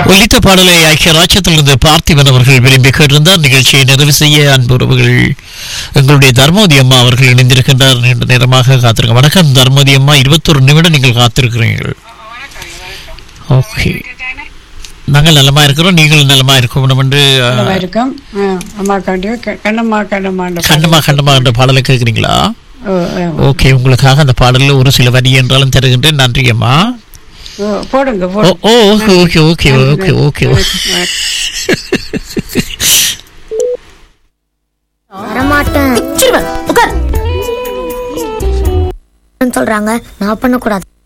ஒலித்த பாடலை ஐக்கிய ராஜ்யத்திலிருந்து பார்த்திபன் அவர்கள் விரும்பி கேட்டிருந்தார் நிகழ்ச்சியை நிறைவு செய்ய அன்புறவுகள் எங்களுடைய தர்மோதி அம்மா அவர்கள் இணைந்திருக்கின்றார் நீண்ட நேரமாக காத்திருக்க வணக்கம் தர்மோதி அம்மா இருபத்தொரு நிமிடம் நீங்கள் காத்திருக்கிறீர்கள் ஓகே நாங்கள் நலமா இருக்கிறோம் நீங்கள் நலமா இருக்கணும் என்று அஹ், நல்லா இருக்கும் ஆ, அம்மா காண்டியோ க- கண்ணம்மா கண்ணம்மான்ற கண்டமா கண்டமா என்ற பாடலை கேட்குறீங்களா ஓ, ஓ, ஓகே உங்களுக்காக அந்த பாடலில் ஒரு சில வரி என்றாலும் தருகின்றேன் நன்றி அம்மா ஓ, போடுங்க ஓ போடுங்க ஓ okay okay okay okay okay okay வரமாட்டேன் உட்கார் சொல்றாங்க நான் பண்ணக்கூடாது